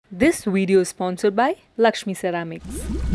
This video is sponsored by Lakshmi Ceramics.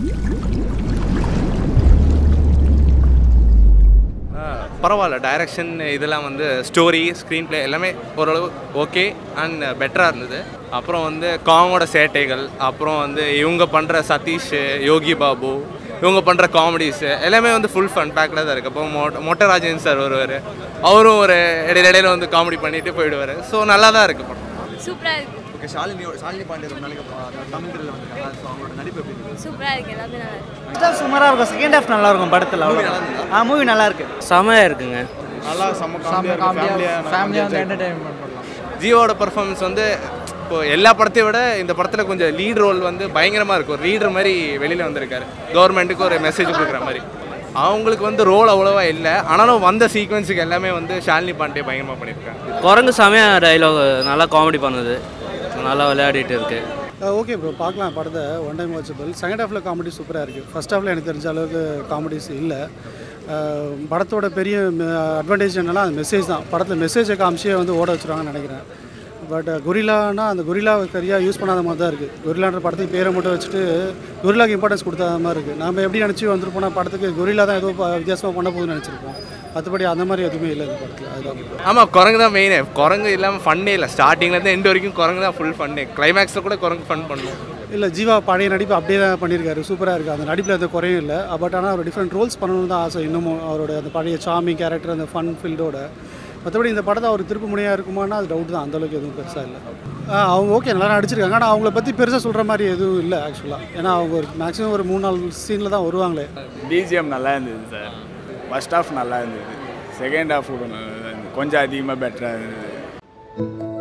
பரவாயில்ல direction இதெல்லாம் வந்து ஸ்டோரி ஸ்க்ரீன் ப்ளே எல்லாமே ஓரளவு ஓகே அண்ட் பெட்டராக இருந்தது அப்புறம் வந்து காங்கோட சேட்டைகள் அப்புறம் வந்து இவங்க பண்ணுற சதீஷ் யோகி பாபு இவங்க பண்ணுற காமெடிஸ் எல்லாமே வந்து ஃபுல் ஃபன் பேக்கில் தான் இருக்குது அப்போ மொ மொட்டராஜன் சார் வருவார் அவரும் ஒரு இடையில இடையில வந்து காமெடி பண்ணிட்டு போயிடுவார் ஸோ நல்லா தான் இருக்குது படம் சூப்பராக இருக்கு ஓகே ஷாலினி ஷாலினி பாண்டிய ரொம்ப நாளைக்கு அப்புறம் தமிழில் வந்திருக்காங்க ஸோ அவங்களோட நடிப்பு எப்படி இருக்கு சூப்பராக இருக்கு எல்லாமே நல்லா இருக்கு ஃபர்ஸ்ட் ஹாஃப் சுமாராக இருக்கும் செகண்ட் ஹாஃப் நல்லா இருக்கும் படத்தில் அவ்வளோ ஆ மூவி நல்லா இருக்கு செமையாக இருக்குங்க நல்லா செம்ம காமெடியாக ஃபேமிலியாக வந்து என்டர்டைன்மெண்ட் பண்ணலாம் ஜியோட பர்ஃபார்மன்ஸ் வந்து இப்போ எல்லா படத்தையும் விட இந்த படத்தில் கொஞ்சம் லீட் ரோல் வந்து பயங்கரமாக இருக்கும் ஒரு லீடர் மாதிரி வெளியில் வந்திருக்காரு கவர்மெண்ட்டுக்கு ஒரு மெசேஜ் கொடுக்குற மாதிரி அவங்களுக்கு வந்து ரோல் அவ்வளோவா இல்லை ஆனாலும் வந்த சீக்வன்ஸுக்கு எல்லாமே வந்து ஷாலினி பாண்டே பயங்கரமாக பண்ணியிருக்காங்க குரங்கு செமையாக டைலாக் நல்லா காமெடி பண்ணுது நல்லா விளையாடிட்டு இருக்கு ஓகே ப்ரோ பார்க்கலாம் படத்தை ஒன் டைம் வாட்சபிள் செகண்ட் ஹாஃபில் காமெடி சூப்பராக இருக்குது ஃபர்ஸ்ட் ஹாஃபில் எனக்கு தெரிஞ்ச அளவுக்கு காமெடிஸ் இல்லை அஹ், படத்தோட பெரிய அட்வான்டேஜ் என்னன்னா அந்த மெசேஜ் தான் படத்தில் மெசேஜை காமிச்சே வந்து ஓட வச்சுருவாங்கன்னு நினைக்கிறேன் பட் கொரில்லானா அந்த கொரில்லாவை சரியாக யூஸ் பண்ணாத மாதிரி தான் இருக்குது கொரில்லான்ற படத்துக்கு பேரை மட்டும் வச்சுட்டு கொரில்லாக்கு இம்பார்ட்டன்ஸ் கொடுத்தாத மாதிரி இருக்குது நம்ம எப்படி நினச்சி வந்துருப்போம்னா படத்துக்கு கொரில்லா தான் ஏதோ ப- வித்தியாசமா பண்ண போகுதுன்னு நினச்சிருப்போம் மற்றபடி அந்த மாதிரி எதுவுமே இல்லை இந்த படத்தில் அதுதான் ஆமாம் குரங்கு தான் மெயினே குரங்கு இல்லாமல் ஃபன்னே இல்லை ஸ்டார்டிங்லேருந்து எண்ட் வரைக்கும் குரங்கு தான் ஃபுல் ஃபன்னே கிளைமேக்ஸில் கூட குரங்கு ஃபன் பண்ணும் இல்லை ஜீவா பழைய நடிப்பு அப்படியே தான் பண்ணியிருக்காரு சூப்பராக இருக்குது அந்த நடிப்பில் எந்த குறையும் இல்லை பட் ஆனால் அவர் டிஃப்ரெண்ட் ரோல்ஸ் பண்ணணும்னு தான் ஆசை இன்னமும் அவரோட அந்த பழைய சாமி கேரக்டர் அந்த ஃபன் ஃபீல்டோட மற்றபடி இந்த படத்தை அவர் திருப்பு முனையாக இருக்குமானா அது டவுட் தான் அந்தளவுக்கு எதுவும் பெருசாக இல்லை ஆ, அவங்க ஓகே நல்லா நடிச்சிருக்காங்க ஆனால் அவங்கள பற்றி பெருசாக சொல்கிற மாதிரி எதுவும் இல்லை ஆக்சுவலாக ஏன்னா அவங்க ஒரு மேக்ஸிமம் ஒரு மூணு நாலு சீனில் தான் வருவாங்களே பிஜிஎம் நல்லா இருந்தது சார் ஃபர்ஸ்ட் ஹாஃப் நல்லா இருந்தது செகண்ட் ஹாஃப் கூட நல்லா இருந்தது கொஞ்சம் அதிகமாக பெட்டராக இருந்தது